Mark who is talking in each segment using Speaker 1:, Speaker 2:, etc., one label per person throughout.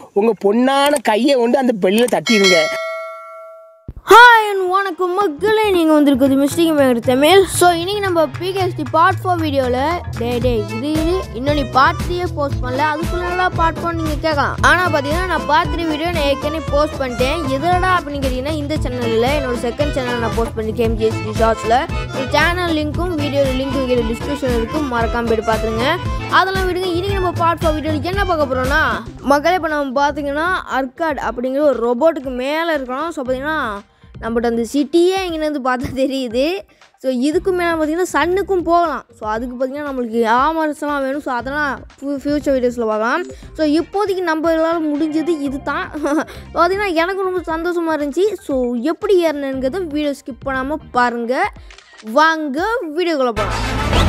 Speaker 1: உங்கள் பொண்ணான கையை கொண்டு அந்த பெல்லில் தட்டிடுங்க
Speaker 2: ஹாய் அண்ட் வணக்கம் மக்களே நீங்கள் வந்திருக்குது மிஸ்டேக் மேகர் தமிழ் ஸோ இன்னைக்கு நம்ம பிகேஎஸ்டி பார்ட் ஃபோர் வீடியோவில் டே டே இது இது இன்னும் நீ பார்ட் த்ரீயே போஸ்ட் பண்ணல அதுக்குள்ளடா பார்ட் ஃபோர் நீங்கள் கேட்கலாம் ஆனால் பார்த்தீங்கன்னா நான் பார்ட் த்ரீ வீடியோ நான் ஏற்கனவே போஸ்ட் பண்ணிட்டேன் எதுலடா அப்படின்னு கேட்டிங்கன்னா இந்த சேனலில் என்னோட செகண்ட் சேனல் நான் போஸ்ட் பண்ணிருக்கேன் எம்ஜிஎஸ்டி ஷார்ட்ஸில் இந்த சேனல் லிங்க்கும் வீடியோ லிங்க்கும் கீழே டிஸ்கிரிப்ஷன் இருக்கும் மறக்காம போயிட்டு பார்த்துருங்க அதெல்லாம் விடுங்க இன்னைக்கு நம்ம பார்ட் ஃபோர் வீடியோவில் என்ன பார்க்க போகிறோம்னா மக்களே இப்போ நம்ம பார்த்தீங்கன்னா அர்காட் அப்படிங்கிற ஒரு ரோபோட்டுக்கு மேலே இருக்கணும் ஸோ பார்த்தீங்கன்னா நம்மகிட்ட அந்த சிட்டியே இங்கேருந்து பார்த்தா தெரியுது ஸோ இதுக்கு மேலே பார்த்தீங்கன்னா சன்னுக்கும் போகலாம் ஸோ அதுக்கு பார்த்தீங்கன்னா நம்மளுக்கு ஆமர்ஸ்லாம் வேணும் ஸோ அதெல்லாம் ஃப்யூச்சர் வீடியோஸில் பார்க்கலாம் ஸோ இப்போதைக்கு நம்ம எல்லாரும் முடிஞ்சது இது தான் பார்த்தீங்கன்னா எனக்கு ரொம்ப சந்தோஷமாக இருந்துச்சு ஸோ எப்படி ஏறினங்கிறத வீடியோ ஸ்கிப் பண்ணாமல் பாருங்கள் வாங்க வீடியோக்குள்ளே போகலாம்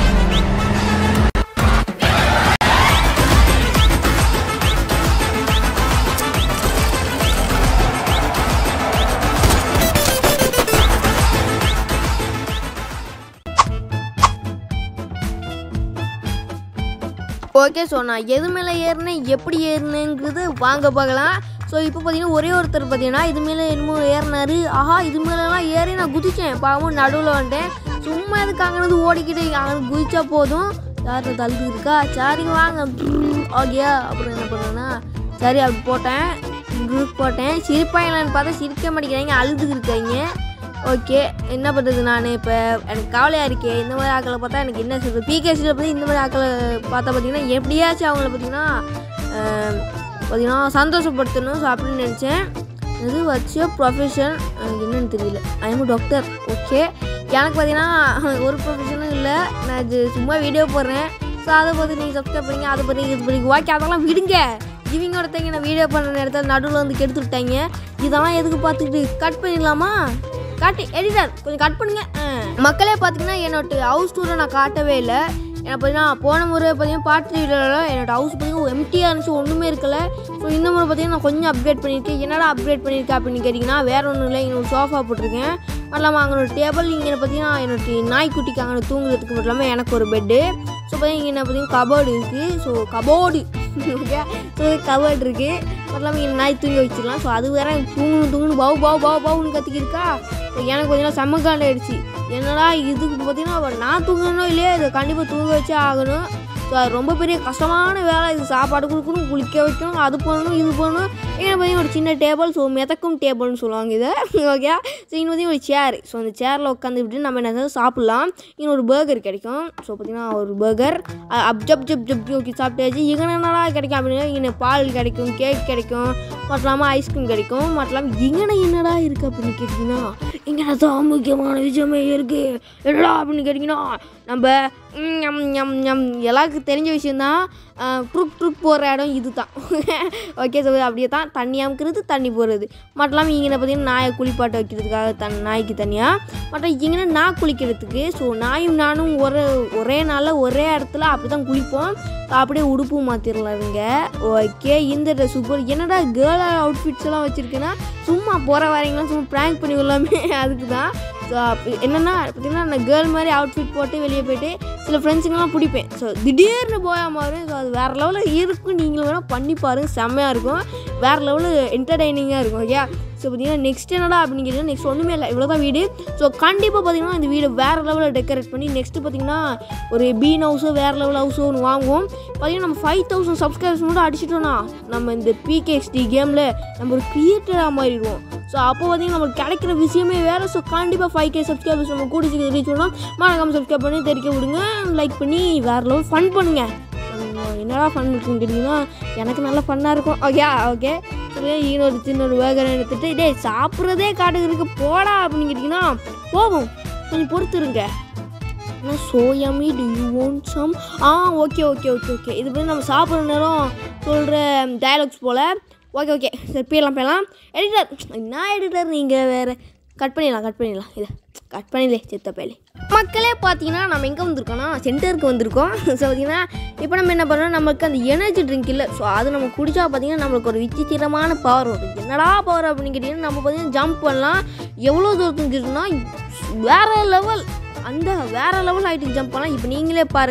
Speaker 2: ஓகே ஸோ நான் எது மேலே ஏறினேன் எப்படி ஏறினேங்கிறது வாங்க பார்க்கலாம் ஸோ இப்போ பார்த்தீங்கன்னா ஒரே ஒருத்தர் பார்த்தீங்கன்னா இது மேலே என்னமோ ஏறினாரு ஆஹா இது மேலெலாம் ஏறி நான் குதிச்சேன் பாவம் நடுவில் வந்துட்டேன் சும்மா எதுக்கு அங்கேருந்து ஓடிக்கிட்டு அங்கே குதிச்சா போதும் யாரும் தள்ளி இருக்கா சரிங்க வாங்க ஓகே அப்புறம் என்ன பண்ணுவேன்னா சரி அப்படி போட்டேன் குரூப் போட்டேன் சிரிப்பாங்களான்னு பார்த்தா சிரிக்க மாட்டேங்கிறாங்க அழுதுக்கு இருக்காங்க ஓகே என்ன பண்ணுறது நான் இப்போ எனக்கு கவலையாக இருக்கே இந்த மாதிரி ஆக்களை பார்த்தா எனக்கு என்ன சொல்கிறது பிகேசியில் பற்றி இந்த மாதிரி ஆக்களை பார்த்தா பார்த்தீங்கன்னா எப்படியாச்சும் அவங்கள பார்த்தீங்கன்னா ஆம், பார்த்தீங்கன்னா சந்தோஷப்படுத்தணும் ஸோ அப்படின்னு நினச்சேன் இது வச்சு ப்ரொஃபஷன் எனக்கு என்னன்னு தெரியல ஐஎம் டாக்டர் ஓகே எனக்கு பார்த்தீங்கன்னா ஒரு ப்ரொஃபஷனும் இல்லை நான் இது சும்மா வீடியோ போடுறேன் ஸோ அதை பார்த்து நீங்கள் சப்ஸ்கிரைப் பண்ணீங்க அதை பண்ணி இது பண்ணி ஓகே அதெல்லாம் விடுங்க இவங்க ஒருத்தங்க நான் வீடியோ பண்ண நேரத்தில் நடுவில் வந்து கெடுத்து விட்டாங்க இதெல்லாம் எதுக்கு பார்த்துக்கிட்டு கட் பண்ணிடலாமா காட்டு எடிட்டர் கொஞ்சம் கட் பண்ணுங்க ஆ. மக்களே பார்த்தீங்கன்னா என்னோட ஹவுஸ் டூரை நான் காட்டவே இல்லை ஏன்னா பார்த்தீங்கன்னா போன முறை பார்த்தீங்கன்னா பார்ட் வீடியோவில் என்னோட ஹவுஸ் பார்த்தீங்கன்னா எம்டியாக இருந்துச்சு ஒன்றுமே இருக்கல ஸோ இந்த முறை பார்த்தீங்கன்னா நான் கொஞ்சம் அப்கிரேட் பண்ணியிருக்கேன் என்னடா அப்கிரேட் பண்ணியிருக்கேன் அப்படின்னு கேட்டிங்கன்னா வேற ஒன்றும் இல்லை இங்கே ஒரு சோஃபா போட்டிருக்கேன் அது இல்லாமல் அங்கே ஒரு டேபிள் இங்கே பார்த்தீங்கன்னா என்னோட நாய்க்குட்டிக்கு அங்கே தூங்குறதுக்கு மட்டும் இல்லாமல் எனக்கு ஒரு பெட்டு ஸோ பார்த்தீங்கன்னா இங்கே என்ன பார்த்தீங்கன்னா கபோர்டு இருக்குது so cupboard okay so cupboard இருக்குது அது இல்லாமல் இங்கே நாய் தூங்க வச்சிடலாம் ஸோ அது வேற தூங்கணும் தூங்கணும் பாவு பாவு பாவு பாவுன்னு கத்திக்கிருக்கா ஸோ எனக்கு பார்த்தீங்கன்னா செம்ம காண்ட் ஆயிடுச்சு என்னடா இதுக்கு பார்த்தீங்கன்னா அவ நான் தூங்கணும் இல்லையா இதை கண்டிப்பாக தூங்க வச்சே ஆகணும் ஸோ அது ரொம்ப பெரிய கஷ்டமான வேலை இது சாப்பாடு கொடுக்கணும் குளிக்க வைக்கணும் அது பண்ணணும் இது பண்ணணும் ஏன்னா பார்த்தீங்கன்னா ஒரு சின்ன டேபிள் ஸோ மிதக்கும் டேபிள்னு சொல்லுவாங்க இதை ஓகே ஸோ இன்னும் பார்த்தீங்கன்னா ஒரு சேர் ஸோ அந்த சேரில் உட்காந்துக்கிட்டு நம்ம என்ன சாப்பிட்லாம் இன்னும் ஒரு பர்கர் கிடைக்கும் ஸோ பார்த்தீங்கன்னா ஒரு பர்கர் அப் ஜப் ஜப் ஜப் ஓகே சாப்பிட்டாச்சு இங்கே என்னடா கிடைக்கும் அப்படின்னா இங்கே பால் கிடைக்கும் கேக் கிடைக்கும் மட்டும் இல்லாமல் ஐஸ்கிரீம் கிடைக்கும் மட்டும் இல்லாமல் இங்கே என்னடா இருக்குது அப்படின்னு கேட்டிங்கன்னா இங்கே தான் முக்கியமான விஷயமே இருக்குது என்னடா அப்படின்னு கேட்டிங்கன்னா நம்ம ம், ஞம் ஞம் ஞம் எல்லாருக்கும் தெரிஞ்ச விஷயந்தான் ட்ருக் ட்ருக் போகிற இடம் இது தான் ஓகே ஸோ அப்படியே தான் தண்ணி அமுக்கிறது தண்ணி போடுறது மட்டும் இல்லாமல் இங்கே பார்த்தீங்கன்னா நாயை குளிப்பாட்ட வைக்கிறதுக்காக தன் நாய்க்கு தனியாக மற்றும் இங்கே நான் குளிக்கிறதுக்கு ஸோ நாயும் நானும் ஒரே ஒரே நாளில் ஒரே இடத்துல அப்படி தான் குளிப்போம் அப்படியே உடுப்பு மாற்றிடலாருங்க ஓகே இந்த ட்ரெஸ் சூப்பர் என்னடா கேர்ள் அவுட்ஃபிட்ஸ் எல்லாம் வச்சுருக்கேன்னா சும்மா போகிற வரீங்களா சும்மா ப்ராங்க் பண்ணி விடலாமே அதுக்கு தான் ஸோ அப்போ என்னென்னா பார்த்தீங்கன்னா நான் கேர்ள் மாதிரி அவுட்ஃபிட் போட்டு வெளியே போயிட்டு சில ஃப்ரெண்ட்ஸுங்கெல்லாம் பிடிப்பேன் ஸோ திடீர்னு போயா மாறும் ஸோ அது வேறு லெவலில் இருக்கும் நீங்களும் வேணால் பண்ணி பாருங்க செம்மையாக இருக்கும் வேறு லெவலில் என்டர்டைனிங்காக இருக்கும் ஓகே ஸோ பார்த்தீங்கன்னா நெக்ஸ்ட் என்னடா அப்படின்னு கேட்டிங்கன்னா நெக்ஸ்ட் ஒன்றுமே இல்லை இவ்வளோ தான் வீடு ஸோ கண்டிப்பாக பார்த்தீங்கன்னா இந்த வீடு வேறு லெவலில் டெக்கரேட் பண்ணி நெக்ஸ்ட்டு பார்த்தீங்கன்னா ஒரு பீன் ஹவுஸோ வேறு லெவல் ஹவுஸோ ஒன்று வாங்குவோம் பார்த்தீங்கன்னா நம்ம ஃபைவ் தௌசண்ட் சப்ஸ்கிரைபர்ஸ் மட்டும் அடிச்சிட்டோம்னா நம்ம இந்த பிகேஎஸ்டி கேமில் நம்ம ஒரு க்ரியேட்டராக மாறிடுவோம் ஸோ அப்போ பார்த்தீங்கன்னா நம்மளுக்கு கிடைக்கிற விஷயமே வேறு ஸோ கண்டிப்பாக ஃபைவ் கே சப்ஸ்கிரைபர்ஸ் நம்ம கூட சீக்கிரம் ரீச் பண்ணோம் மறக்காம சப்ஸ்கிரைப் பண்ணி தெரிவிக்க விடுங்க லைக் பண்ணி வேறு லெவல் ஃபன் பண்ணுங்கள் உம், என்னடா ஃபன் இருக்குன்னு கேட்டிங்கன்னா எனக்கு நல்ல ஃபன்னாக இருக்கும் ஓகே ஓகே சரி இன்னொரு சின்ன ஒரு வேகனை எடுத்துட்டு டேய் சாப்பிட்றதே காட்டுக்கு போடா அப்படின்னு கேட்டிங்கன்னா போவோம் கொஞ்சம் பொறுத்துருங்க ஆனால் சோயாமி do you want some ah okay okay okay okay இது வந்து நம்ம சாப்பிட்ற நேரம் சொல்கிற டயலாக்ஸ் போல் ஓகே ஓகே சரி போயிடலாம் போயிடலாம் எடிட்டர் என்ன எடிட்டர் நீங்கள் வேறு கட் பண்ணிடலாம் கட் பண்ணிடலாம் இதை கட் பண்ணிடலே சித்த பேலே மக்களே பார்த்தீங்கன்னா நம்ம எங்கே வந்திருக்கோம்னா சென்டருக்கு வந்திருக்கோம் ஸோ பார்த்தீங்கன்னா இப்போ நம்ம என்ன பண்ணுறோம் நமக்கு அந்த எனர்ஜி ட்ரிங்க் இல்லை ஸோ அது நம்ம குடிச்சா பார்த்தீங்கன்னா நம்மளுக்கு ஒரு விசித்திரமான பவர் வரும் என்னடா பவர் அப்படின்னு கேட்டிங்கன்னா நம்ம பார்த்தீங்கன்னா ஜம்ப் பண்ணலாம் எவ்வளோ தூரத்துக்கு இருக்குன்னா வேற லெவல் அந்த வேற லெவல் ஹைட்டுக்கு ஜம்ப் பண்ணலாம் இப்போ நீங்களே பாருங்கள்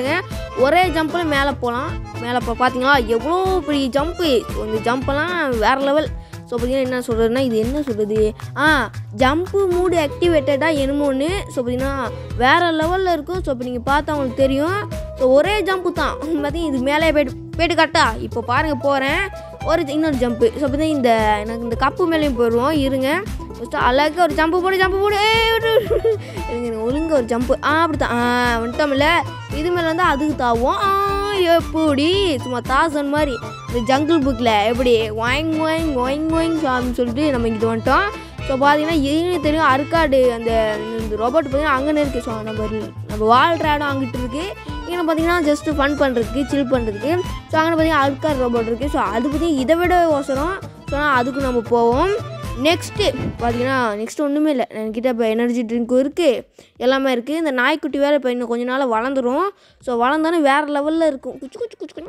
Speaker 2: ஒரே ஜம்பில் மேலே போகலாம் மேலே போ பார்த்தீங்களா எவ்வளோ பெரிய ஜம்ப்பு இந்த ஜம்பெல்லாம் வேறு லெவல் ஸோ பார்த்தீங்கன்னா என்ன சொல்கிறதுனா இது என்ன சொல்கிறது ஆ ஜம்ப்பு மூடு ஆக்டிவேட்டடாக என்னமோன்னு ஸோ பார்த்தீங்கன்னா வேறு லெவலில் இருக்கும் ஸோ இப்போ நீங்கள் பார்த்தா உங்களுக்கு தெரியும் ஸோ ஒரே ஜம்ப்பு தான் பார்த்தீங்கன்னா இது மேலே போய்ட்டு போய்ட்டு கரெக்டா இப்போ பாருங்கள் போகிறேன் ஒரு இன்னொரு ஜம்ப்பு ஸோ பார்த்தீங்கன்னா இந்த எனக்கு இந்த கப்பு மேலேயும் போயிடுவோம் இருங்க ஃபஸ்ட்டு அழகாக ஒரு ஜம்ப்பு போடு ஜம்ப்பு போடு ஏய், விட்டு, விட்டு. இருங்க இருங்க, ஒழுங்கா ஒரு ஜம்ப்பு ஆ அப்படி தான் ஆ வந்துட்டோம்ல இது மேலே வந்து அதுக்கு தாவும் ஆ எப்படி சும்மா தாசன் மாதிரி இந்த ஜங்கிள் புக்கில் எப்படி வாங் வாங் வாங் வாங் அப்படின்னு சொல்லிட்டு நம்ம இங்கிட்டு வந்துட்டோம் ஸோ பார்த்தீங்கன்னா இது தெரியும் அர்க்காடு அந்த இந்த ரோபோட் பார்த்தீங்கன்னா அங்கே இருக்குது ஸோ நம்ம நம்ம வாழ்கிற இடம் அங்கிட்டு இருக்குது இங்கே பார்த்தீங்கன்னா ஜஸ்ட்டு ஃபன் பண்ணுறதுக்கு சில் பண்ணுறதுக்கு ஸோ அங்கே பார்த்தீங்கன்னா அல்கார் ரோபோட் இருக்குது ஸோ அது பற்றி இதை விட அவசரம் ஸோ அதுக்கு நம்ம போவோம் நெக்ஸ்ட்டு பார்த்தீங்கன்னா நெக்ஸ்ட் ஒன்றுமே இல்லை என்கிட்ட இப்போ எனர்ஜி ட்ரிங்க்கும் இருக்குது எல்லாமே இருக்குது இந்த நாய்க்குட்டி வேறு இப்போ இன்னும் கொஞ்ச நாள் வளர்ந்துரும் ஸோ வளர்ந்தானே வேறு லெவலில் இருக்கும் குச்சு குச்சு குச்சு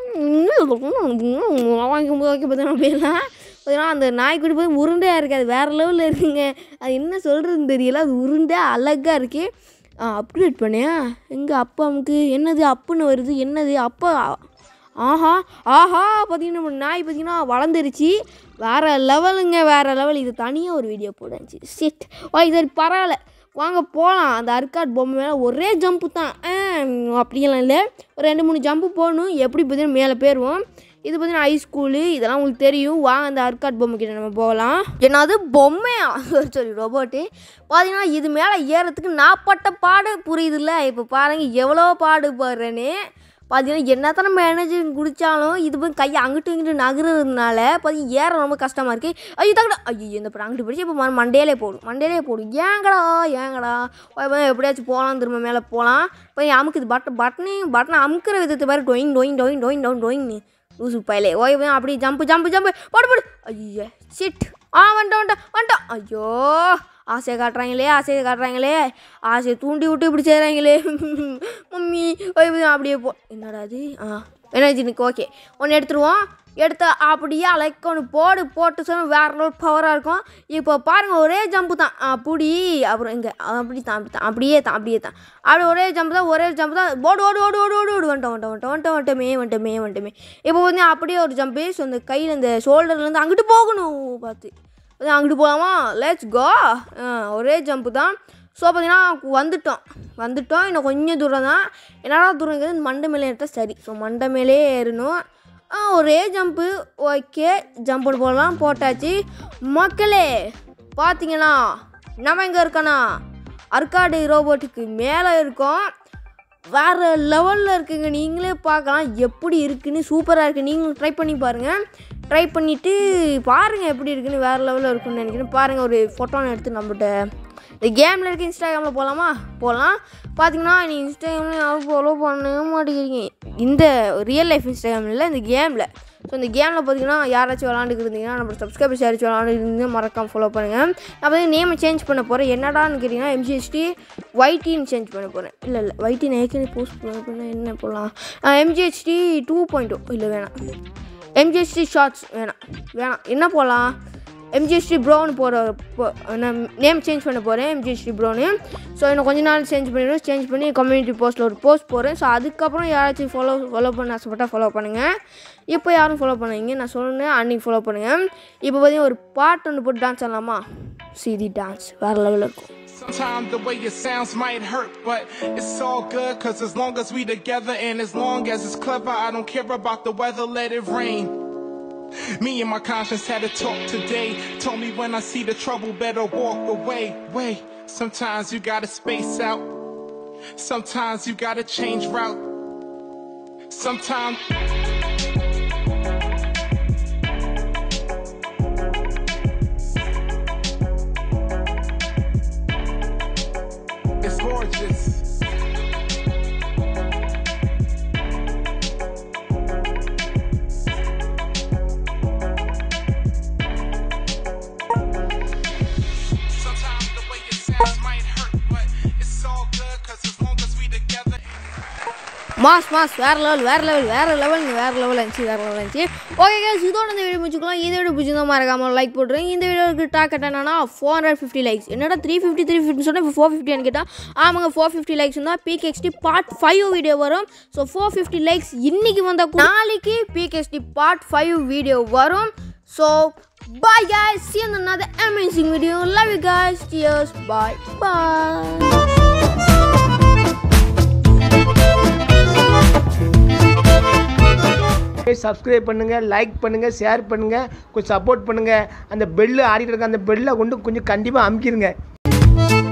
Speaker 2: குச்சு வாங்கி வாங்கி பார்த்தீங்கன்னா அப்படியெல்லாம் பார்த்தீங்கன்னா அந்த நாய்க்குட்டி போய் உருண்டையாக இருக்குது அது வேறு லெவலில் இருக்குங்க அது என்ன சொல்கிறதுன்னு தெரியல அது உருண்டை அழகாக இருக்குது அப்கிரேட் பண்ணியா எங்கள் அப்பா அமுக்கு என்னது அப்புன்னு வருது என்னது அப்பா ஆஹா ஆஹா பார்த்தீங்கன்னா நம்ம நாய் பார்த்தீங்கன்னா வளர்ந்துருச்சு வேறு லெவலுங்க வேறு லெவல் இது தனியாக ஒரு வீடியோ போடாச்சு சிட் ஓ சரி பரவாயில்ல வாங்க போகலாம் அந்த அர்க்காட் பொம்மை மேலே ஒரே ஜம்ப்பு தான் ஆ, அப்படியெல்லாம் இல்லை ஒரு ரெண்டு மூணு ஜம்ப்பு போகணும் எப்படி பார்த்தீங்கன்னா மேலே போயிடுவோம் இது பார்த்தீங்கன்னா ஹை ஸ்கூலு இதெல்லாம் உங்களுக்கு தெரியும் வாங்க அந்த அர்க்காட் பொம்மை கிட்ட நம்ம போகலாம் என்னது பொம்மையா சாரி ரோபோட்டு பார்த்தீங்கன்னா இது மேலே ஏறத்துக்கு நான் பட்ட பாடு புரியுதுல்ல இப்போ பாருங்கள் எவ்வளோ பாடுபடுறேன்னு பார்த்தீங்கன்னா என்னத்தான் நம்ம எனர்ஜி குடித்தாலும் இது போய் கையை அங்கிட்டு இங்கிட்டு நகர்றதுனால பார்த்தீங்கன்னா ஏற ரொம்ப கஷ்டமாக இருக்குது ஐயோ தங்கடா ஐயோ இந்த படம் அங்கிட்டு பிடிச்சி இப்போ ம- மண்டையிலே போடும் மண்டையிலே போடும் ஏங்கடா ஏங்கடா போய் போய் எப்படியாச்சும் போகலாம் திரும்ப மேலே போகலாம் போய் அமுக்குது பட்டன் பட்டனையும் பட்டனை அமுக்கிற விதத்தை பாரு டொயின் டொயின் டொயின் டொயின் டொயின் டொயின்னு லூசு பயலே ஓய் போய் அப்படி ஜம்பு ஜம்பு ஜம்பு போடு போடு ஐயோ சிட் ஆ வந்துட்டோம் வந்துட்டோம் வந்துட்டோம் ஐயோ ஆசையை காட்டுறாங்களே ஆசையை காட்டுறாங்களே ஆசையை தூண்டி விட்டு இப்படி செய்கிறாங்களே மம்மி ஓய் போய் அப்படியே போ என்னடா அது ஆ எனர்ஜினுக்கு ஓகே ஒன்று எடுத்துருவோம் எடுத்து அப்படியே அலைக்க ஒன்று போடு போட்டு சொன்ன வேறு லெவல் பவராக இருக்கும் இப்போ பாருங்கள் ஒரே ஜம்பு தான் அப்படி அப்புறம் இங்கே அப்படி தான் அப்படி தான் அப்படியே தான் அப்படியே தான் அப்படி ஒரே ஜம்பு தான் ஒரே ஜம்பு தான் ஓடு ஓடு ஓடு ஓடு ஓடு ஓடு வந்துட்டோம் வந்துட்டோம் வந்துட்டோம் வந்துட்டோமே வந்துட்டோமே வந்துட்டோமே இப்போ வந்து அப்படியே ஒரு ஜம்பு ஸோ இந்த கையில் இந்த ஷோல்டர்லேருந்து அங்கிட்டு போகணும் பார்த்து அதான் அங்கிட்டு போகலாமா லெட்ஸ் கோ ஒரே ஜம்ப்பு தான் ஸோ பார்த்தீங்கன்னா வந்துட்டோம் வந்துட்டோம் இன்னும் கொஞ்சம் தூரம் தான் என்னடா தூரம் இருக்குது மண்டை மேலே ஏறிட்டா சரி ஸோ மண்டை மேலே ஏறணும் ஆ, ஒரே ஜம்ப்பு ஓகே ஜம்ப் போடலாம் போட்டாச்சு மக்களே பார்த்தீங்கன்னா நம்ம எங்கே இருக்கோன்னா அர்க்காடு ரோபோட்டுக்கு மேலே இருக்கோம் வேறு லெவலில் இருக்குங்க நீங்களே பார்க்கலாம் எப்படி இருக்குன்னு சூப்பராக இருக்குது நீங்களும் ட்ரை பண்ணி பாருங்கள் ட்ரை பண்ணிவிட்டு பாருங்கள் எப்படி இருக்குன்னு வேறு லெவலில் இருக்குன்னு நினைக்கிறேன் பாருங்கள் ஒரு ஃபோட்டோன்னு எடுத்து நம்மகிட்ட இந்த கேமில் இருக்க இன்ஸ்டாகிராமில் போகலாமா போகலாம் பார்த்தீங்கன்னா நீ இன்ஸ்டாகிராமில் யாரும் ஃபாலோ பண்ண மாட்டேங்கிறீங்க இந்த ரியல் லைஃப் இன்ஸ்டாகிராமில் இல்லை இந்த கேமில் ஸோ இந்த கேமில் பார்த்தீங்கன்னா யாராச்சும் விளாண்டுக்கு இருந்தீங்கன்னா நம்ம சப்ஸ்கிரைபர்ஸ் யாராச்சும் விளாண்டுருந்தீங்கன்னா மறக்காம ஃபாலோ பண்ணுங்கள் நான் வந்து நேமை சேஞ்ச் பண்ண போகிறேன் என்னடான்னு கேட்டிங்கன்னா எம்ஜிஎஸ்டி ஒய்டின்னு சேஞ்ச் பண்ண போகிறேன் இல்லை இல்லை ஒய்டி நான் ஏற்கனவே போஸ்ட் பண்ண போனால் என்ன போடலாம் எம்ஜிஹெச்டி டூ பாயிண்ட் இல்லை வேணாம் எம்ஜிஎஸ்டி ஷார்ட்ஸ் வேணாம் வேணாம் என்ன போடலாம் எம்ஜிஎஸ்டி ப்ரோன்னு போகிற நான் நேம் சேஞ்ச் பண்ண போகிறேன் எம்ஜிஎஸ்டி ப்ரோன்னு ஸோ இன்னும் கொஞ்ச நாள் சேஞ்ச் பண்ணிடுவோம் சேஞ்ச் பண்ணி கம்யூனிட்டி போஸ்ட்டில் ஒரு போஸ்ட் போகிறேன் ஸோ அதுக்கப்புறம் யாராச்சும் ஃபாலோ ஃபாலோ பண்ண ஆசைப்பட்டால் ஃபாலோ பண்ணுங்கள் இப்போ யாரும் ஃபாலோ பண்ணுவீங்க நான் சொன்னேன் அன்றைக்கி ஃபாலோ பண்ணுங்கள் இப்போ பார்த்தீங்கன்னா ஒரு பாட்டு ஒன்று போட்டு டான்ஸ் ஆடலாமா சிதி டான்ஸ் வேறு லெவலில் இருக்கும்
Speaker 3: Sometimes the way it sounds might hurt, but it's all good, cause as long as we together and as long as it's clever, I don't care about the weather, let it rain. Me and my conscience had a talk today. Told me when I see the trouble, better walk away. Wait, sometimes you gotta space out. Sometimes you gotta change route. Sometimes. It's gorgeous. Sometimes the way it sounds might hurt, but it's all good, cause as long as we together.
Speaker 2: Mass mass வேற level வேற level வேற level வேற level இருந்துச்சு வேற level இருந்துச்சு okay case இதோட இந்த video முடிச்சுக்கலாம் இந்த வீடியோ பிடிச்சிருந்தா மறக்காம லைக் போட்டுருங்க இந்த வீடியோக்கு டாக்கெட் என்னன்னா ஃபோர் ஹண்ட்ரட் ஃபிஃப்டி லைக்ஸ் என்னடா த்ரீ ஃபிஃப்டி த்ரீ ஃபிஃப்டி சொன்னால் இப்போ ஃபோர் ஃபிஃப்டின்னு கேட்டால் ஆமாங்க ஃபோர் ஃபிஃப்டி லைக்ஸ் இருந்தால் பிகேஎக்ஸ்டி பார்ட் ஃபைவ் வீடியோ வரும் ஸோ ஃபோர் ஃபிஃப்டி லைக்ஸ் இன்னைக்கு வந்தால் நாளைக்கு பிகேஎஸ்டி பார்ட் ஃபைவ் வீடியோ வரும் so bye guys see you in another amazing video love you guys cheers bye bye
Speaker 1: subscribe பண்ணுங்க லைக் பண்ணுங்க ஷேர் பண்ணுங்க கொஞ்சம் சப்போர்ட் பண்ணுங்க அந்த பெல்லு ஆடிட்டு இருக்க அந்த பெல்லை கொண்டு கொஞ்சம் கண்டிப்பாக அமுக்கிடுங்க